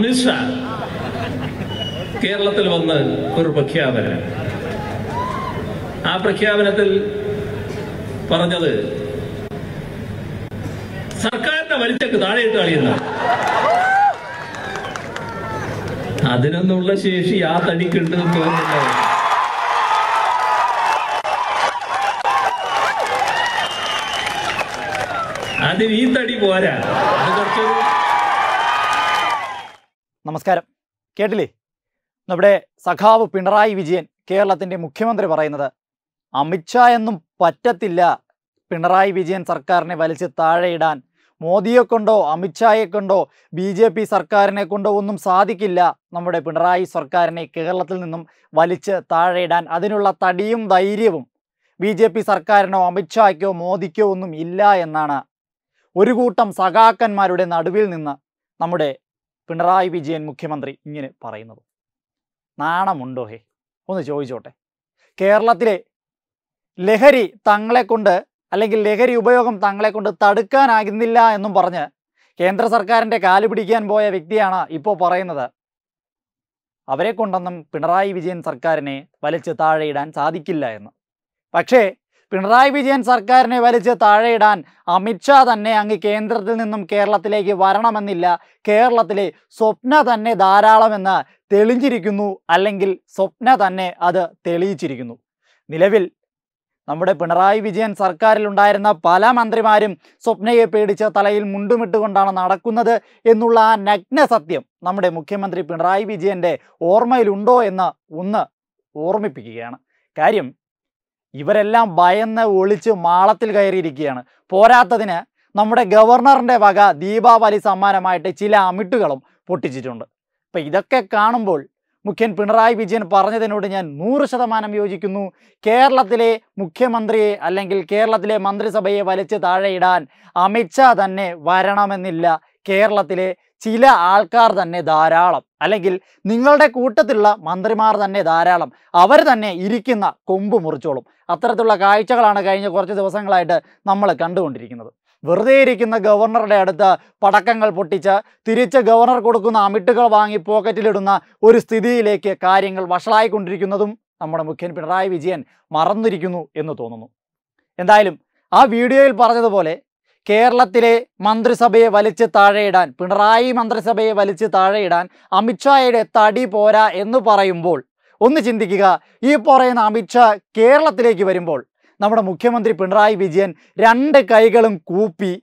അമിത്ഷാ കേരളത്തിൽ വന്ന് ഒരു പ്രഖ്യാപനം ആ പ്രഖ്യാപനത്തിൽ പറഞ്ഞത് സർക്കാരിന്റെ വലിച്ചക്ക് താഴെയിട്ട് കളിയുന്ന അതിനൊന്നുള്ള ശേഷി ആ തടിക്കുണ്ട് എന്ന് തോന്നുന്നില്ല അതിന് ഈ തടി പോരാ അത് കുറച്ചൊരു നമസ്കാരം കേട്ടില്ലേ നമ്മുടെ സഖാവ് പിണറായി വിജയൻ കേരളത്തിൻ്റെ മുഖ്യമന്ത്രി പറയുന്നത് അമിത്ഷാ എന്നും പറ്റത്തില്ല പിണറായി വിജയൻ സർക്കാരിനെ വലിച്ച് താഴെയിടാൻ മോദിയെ കൊണ്ടോ അമിത്ഷായെ കൊണ്ടോ ബി ജെ പി സർക്കാരിനെ കൊണ്ടോ ഒന്നും സാധിക്കില്ല നമ്മുടെ പിണറായി സർക്കാരിനെ കേരളത്തിൽ നിന്നും വലിച്ച് താഴെയിടാൻ അതിനുള്ള തടിയും ധൈര്യവും ബി ജെ പി സർക്കാരിനോ അമിത്ഷായ്ക്കോ മോദിക്കോ ഒന്നും ഇല്ല എന്നാണ് ഒരു കൂട്ടം സഖാക്കന്മാരുടെ നടുവിൽ നിന്ന് നമ്മുടെ പിണറായി വിജയൻ മുഖ്യമന്ത്രി ഇങ്ങനെ പറയുന്നത് നാണമുണ്ടോ ഹേ ഒന്ന് ചോദിച്ചോട്ടെ കേരളത്തിലെ ലഹരി തങ്ങളെ കൊണ്ട് അല്ലെങ്കിൽ ലഹരി ഉപയോഗം തങ്ങളെ കൊണ്ട് തടുക്കാനാകുന്നില്ല എന്നും പറഞ്ഞ് കേന്ദ്ര സർക്കാരിൻ്റെ കാല് പിടിക്കാൻ പോയ വ്യക്തിയാണ് ഇപ്പോൾ പറയുന്നത് അവരെ കൊണ്ടൊന്നും പിണറായി വിജയൻ സർക്കാരിനെ വലിച്ച് താഴെയിടാൻ സാധിക്കില്ല എന്ന് പക്ഷേ പിണറായി വിജയൻ സർക്കാരിനെ വലിച്ച് താഴെയിടാൻ അമിത്ഷാ തന്നെ അങ്ങ് കേന്ദ്രത്തിൽ നിന്നും കേരളത്തിലേക്ക് വരണമെന്നില്ല കേരളത്തിലെ സ്വപ്ന തന്നെ ധാരാളമെന്ന് തെളിഞ്ഞിരിക്കുന്നു അല്ലെങ്കിൽ സ്വപ്ന തന്നെ അത് തെളിയിച്ചിരിക്കുന്നു നിലവിൽ നമ്മുടെ പിണറായി വിജയൻ സർക്കാരിലുണ്ടായിരുന്ന പല മന്ത്രിമാരും സ്വപ്നയെ പേടിച്ച് തലയിൽ മുണ്ടുമിട്ടുകൊണ്ടാണ് നടക്കുന്നത് എന്നുള്ള ആ നഗ്ന സത്യം നമ്മുടെ മുഖ്യമന്ത്രി പിണറായി വിജയൻ്റെ ഓർമ്മയിലുണ്ടോ എന്ന് ഒന്ന് ഓർമ്മിപ്പിക്കുകയാണ് കാര്യം ഇവരെല്ലാം ഭയന്ന് ഒളിച്ച് മാളത്തിൽ കയറിയിരിക്കുകയാണ് പോരാത്തതിന് നമ്മുടെ ഗവർണറിൻ്റെ വക ദീപാവലി സമ്മാനമായിട്ട് ചില അമിട്ടുകളും പൊട്ടിച്ചിട്ടുണ്ട് അപ്പം ഇതൊക്കെ കാണുമ്പോൾ മുഖ്യൻ പിണറായി വിജയൻ പറഞ്ഞതിനോട് ഞാൻ നൂറ് ശതമാനം യോജിക്കുന്നു കേരളത്തിലെ മുഖ്യമന്ത്രിയെ അല്ലെങ്കിൽ കേരളത്തിലെ മന്ത്രിസഭയെ വലിച്ച് താഴെയിടാൻ അമിത്ഷാ തന്നെ വരണമെന്നില്ല കേരളത്തിലെ ചില ആൾക്കാർ തന്നെ ധാരാളം അല്ലെങ്കിൽ നിങ്ങളുടെ കൂട്ടത്തിലുള്ള മന്ത്രിമാർ തന്നെ ധാരാളം അവർ തന്നെ ഇരിക്കുന്ന കൊമ്പ് മുറിച്ചോളും അത്തരത്തിലുള്ള കാഴ്ചകളാണ് കഴിഞ്ഞ കുറച്ച് ദിവസങ്ങളായിട്ട് നമ്മൾ കണ്ടുകൊണ്ടിരിക്കുന്നത് വെറുതെ ഇരിക്കുന്ന ഗവർണറുടെ അടുത്ത് പടക്കങ്ങൾ പൊട്ടിച്ച് തിരിച്ച് ഗവർണർ കൊടുക്കുന്ന അമിട്ടുകൾ വാങ്ങി പോക്കറ്റിലിടുന്ന ഒരു സ്ഥിതിയിലേക്ക് കാര്യങ്ങൾ വഷളായിക്കൊണ്ടിരിക്കുന്നതും നമ്മുടെ മുഖ്യൻ പിണറായി വിജയൻ മറന്നിരിക്കുന്നു എന്ന് തോന്നുന്നു എന്തായാലും ആ വീഡിയോയിൽ പറഞ്ഞതുപോലെ കേരളത്തിലെ മന്ത്രിസഭയെ വലിച്ച് താഴെയിടാൻ പിണറായി മന്ത്രിസഭയെ വലിച്ച് താഴെയിടാൻ അമിത്ഷായുടെ തടി പോരാ എന്ന് പറയുമ്പോൾ ഒന്ന് ചിന്തിക്കുക ഈ പറയുന്ന അമിത്ഷാ കേരളത്തിലേക്ക് വരുമ്പോൾ നമ്മുടെ മുഖ്യമന്ത്രി പിണറായി വിജയൻ രണ്ട് കൈകളും കൂപ്പി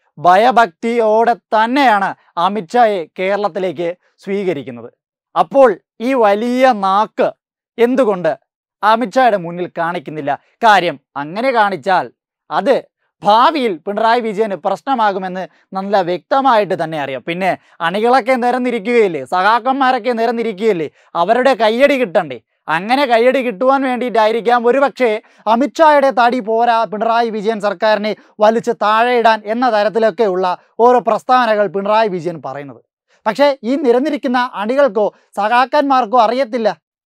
ഭയഭക്തിയോടെ തന്നെയാണ് അമിത്ഷായെ കേരളത്തിലേക്ക് സ്വീകരിക്കുന്നത് അപ്പോൾ ഈ വലിയ നാക്ക് എന്തുകൊണ്ട് അമിത്ഷായുടെ മുന്നിൽ കാണിക്കുന്നില്ല കാര്യം അങ്ങനെ കാണിച്ചാൽ അത് ഭാവിയിൽ പിണറായി വിജയന് പ്രശ്നമാകുമെന്ന് നല്ല വ്യക്തമായിട്ട് തന്നെ അറിയാം പിന്നെ അണികളൊക്കെ നിരന്നിരിക്കുകയില്ലേ സഹാക്കന്മാരൊക്കെ നിരന്നിരിക്കുകയില്ലേ അവരുടെ കയ്യടി കിട്ടണ്ടേ അങ്ങനെ കയ്യടി കിട്ടുവാൻ വേണ്ടിയിട്ടായിരിക്കാം ഒരുപക്ഷെ അമിത്ഷായുടെ തടി പോരാ പിണറായി വിജയൻ സർക്കാരിനെ വലിച്ച് താഴെയിടാൻ എന്ന തരത്തിലൊക്കെയുള്ള ഓരോ പ്രസ്താവനകൾ പിണറായി വിജയൻ പറയുന്നത് പക്ഷേ ഈ നിരന്നിരിക്കുന്ന അണികൾക്കോ സഖാക്കന്മാർക്കോ അറിയത്തില്ല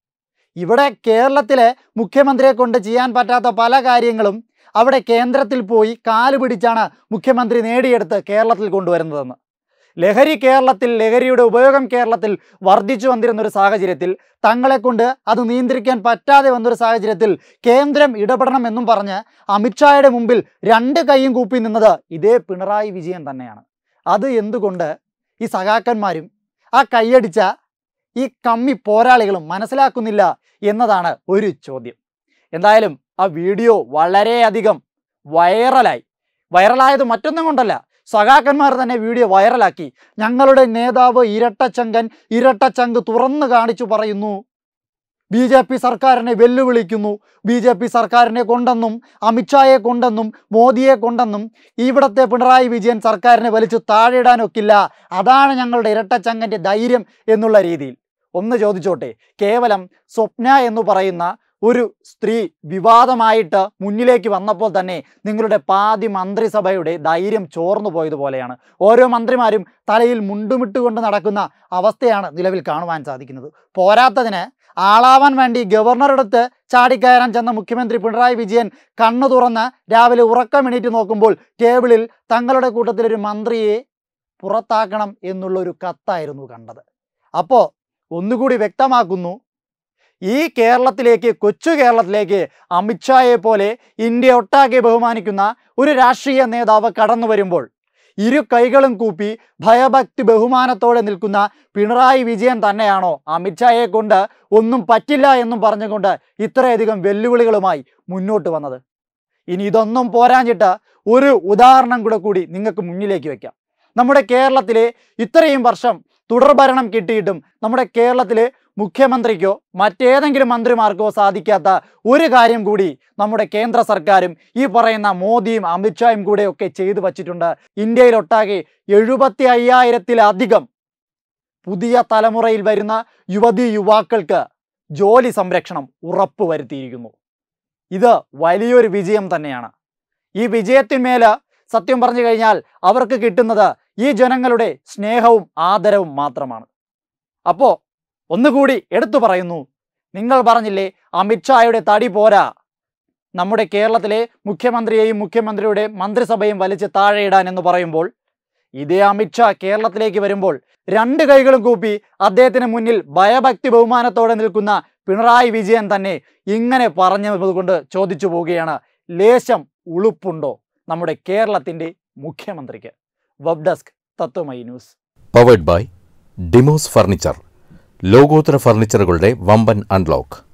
ഇവിടെ കേരളത്തിലെ മുഖ്യമന്ത്രിയെ കൊണ്ട് ചെയ്യാൻ പറ്റാത്ത പല കാര്യങ്ങളും അവിടെ കേന്ദ്രത്തിൽ പോയി കാല് പിടിച്ചാണ് മുഖ്യമന്ത്രി നേടിയെടുത്ത് കേരളത്തിൽ കൊണ്ടുവരുന്നതെന്ന് ലഹരി കേരളത്തിൽ ലഹരിയുടെ ഉപയോഗം കേരളത്തിൽ വർദ്ധിച്ചു വന്നിരുന്ന ഒരു സാഹചര്യത്തിൽ തങ്ങളെ കൊണ്ട് അത് നിയന്ത്രിക്കാൻ പറ്റാതെ വന്നൊരു സാഹചര്യത്തിൽ കേന്ദ്രം ഇടപെടണമെന്നും പറഞ്ഞ് അമിത്ഷായുടെ മുമ്പിൽ രണ്ട് കൈയും കൂപ്പി നിന്നത് ഇതേ പിണറായി വിജയൻ തന്നെയാണ് അത് എന്തുകൊണ്ട് ഈ സഖാക്കന്മാരും ആ കൈയടിച്ച ഈ കമ്മി പോരാളികളും മനസ്സിലാക്കുന്നില്ല എന്നതാണ് ഒരു ചോദ്യം എന്തായാലും ആ വീഡിയോ വളരെയധികം വൈറലായി വൈറലായത് മറ്റൊന്നും കൊണ്ടല്ല സഖാക്കന്മാർ തന്നെ വീഡിയോ വൈറലാക്കി ഞങ്ങളുടെ നേതാവ് ഇരട്ടച്ചങ്കൻ ഇരട്ടച്ചങ്ക് തുറന്നു കാണിച്ചു പറയുന്നു ബി ജെ പി സർക്കാരിനെ വെല്ലുവിളിക്കുന്നു ബി ജെ പി സർക്കാരിനെ കൊണ്ടെന്നും അമിത്ഷായെ കൊണ്ടെന്നും മോദിയെ കൊണ്ടെന്നും ഇവിടത്തെ പിണറായി വിജയൻ സർക്കാരിനെ വലിച്ചു താഴെയിടാനൊക്കില്ല അതാണ് ഞങ്ങളുടെ ഇരട്ടച്ചങ്കൻ്റെ ധൈര്യം എന്നുള്ള രീതിയിൽ ഒന്ന് ചോദിച്ചോട്ടെ കേവലം സ്വപ്ന എന്ന് പറയുന്ന ഒരു സ്ത്രീ വിവാദമായിട്ട് മുന്നിലേക്ക് വന്നപ്പോൾ തന്നെ നിങ്ങളുടെ പാതി മന്ത്രിസഭയുടെ ധൈര്യം ചോർന്നു പോയതുപോലെയാണ് ഓരോ മന്ത്രിമാരും തലയിൽ മുണ്ടുമിട്ടുകൊണ്ട് നടക്കുന്ന അവസ്ഥയാണ് നിലവിൽ കാണുവാൻ സാധിക്കുന്നത് പോരാത്തതിന് ആളാവാൻ വേണ്ടി ഗവർണറെടുത്ത് ചാടിക്കയറാൻ ചെന്ന മുഖ്യമന്ത്രി പിണറായി വിജയൻ കണ്ണു തുറന്ന് രാവിലെ ഉറക്കം എണീറ്റ് നോക്കുമ്പോൾ ടേബിളിൽ തങ്ങളുടെ കൂട്ടത്തിലൊരു മന്ത്രിയെ പുറത്താക്കണം എന്നുള്ളൊരു കത്തായിരുന്നു കണ്ടത് അപ്പോൾ ഒന്നുകൂടി വ്യക്തമാക്കുന്നു ഈ കേരളത്തിലേക്ക് കൊച്ചു കേരളത്തിലേക്ക് അമിത്ഷായെ പോലെ ഇന്ത്യ ഒട്ടാകെ ബഹുമാനിക്കുന്ന ഒരു രാഷ്ട്രീയ നേതാവ് കടന്നു വരുമ്പോൾ ഇരു കൈകളും കൂപ്പി ഭയഭക്തി ബഹുമാനത്തോടെ നിൽക്കുന്ന പിണറായി വിജയൻ തന്നെയാണോ അമിത്ഷായെ കൊണ്ട് ഒന്നും പറ്റില്ല എന്നും പറഞ്ഞുകൊണ്ട് ഇത്രയധികം വെല്ലുവിളികളുമായി മുന്നോട്ട് വന്നത് ഇനി ഇതൊന്നും പോരാഞ്ഞിട്ട് ഒരു ഉദാഹരണം കൂടെ കൂടി നിങ്ങൾക്ക് മുന്നിലേക്ക് വെക്കാം നമ്മുടെ കേരളത്തിലെ ഇത്രയും വർഷം തുടർഭരണം കിട്ടിയിട്ടും നമ്മുടെ കേരളത്തിലെ മുഖ്യമന്ത്രിക്കോ മറ്റേതെങ്കിലും മന്ത്രിമാർക്കോ സാധിക്കാത്ത ഒരു കാര്യം കൂടി നമ്മുടെ കേന്ദ്ര സർക്കാരും ഈ പറയുന്ന മോദിയും അമിത്ഷായും കൂടെ ഒക്കെ ചെയ്തു വച്ചിട്ടുണ്ട് ഇന്ത്യയിലൊട്ടാകെ എഴുപത്തി അയ്യായിരത്തിലധികം പുതിയ തലമുറയിൽ വരുന്ന യുവതി യുവാക്കൾക്ക് ജോലി സംരക്ഷണം ഉറപ്പുവരുത്തിയിരിക്കുന്നു ഇത് വലിയൊരു വിജയം തന്നെയാണ് ഈ വിജയത്തിന്മേല് സത്യം പറഞ്ഞു കഴിഞ്ഞാൽ അവർക്ക് കിട്ടുന്നത് ഈ ജനങ്ങളുടെ സ്നേഹവും ആദരവും മാത്രമാണ് അപ്പോൾ ഒന്നുകൂടി എടുത്തു പറയുന്നു നിങ്ങൾ പറഞ്ഞില്ലേ അമിത്ഷായുടെ തടി പോരാ നമ്മുടെ കേരളത്തിലെ മുഖ്യമന്ത്രിയെയും മുഖ്യമന്ത്രിയുടെ മന്ത്രിസഭയും വലിച്ച് താഴെയിടാൻ എന്ന് പറയുമ്പോൾ ഇതേ അമിത്ഷാ കേരളത്തിലേക്ക് വരുമ്പോൾ രണ്ട് കൈകളും കൂപ്പി അദ്ദേഹത്തിന് മുന്നിൽ ഭയഭക്തി ബഹുമാനത്തോടെ നിൽക്കുന്ന പിണറായി വിജയൻ തന്നെ ഇങ്ങനെ പറഞ്ഞതുകൊണ്ട് ചോദിച്ചു പോവുകയാണ് ലേശം ഉളുപ്പുണ്ടോ നമ്മുടെ കേരളത്തിൻ്റെ മുഖ്യമന്ത്രിക്ക് web desk Tatwamayi news powered by ഡിമോസ് ഫർണിച്ചർ ലോകോത്തര ഫർണിച്ചറുകളുടെ വമ്പൻ അൺലോക്ക്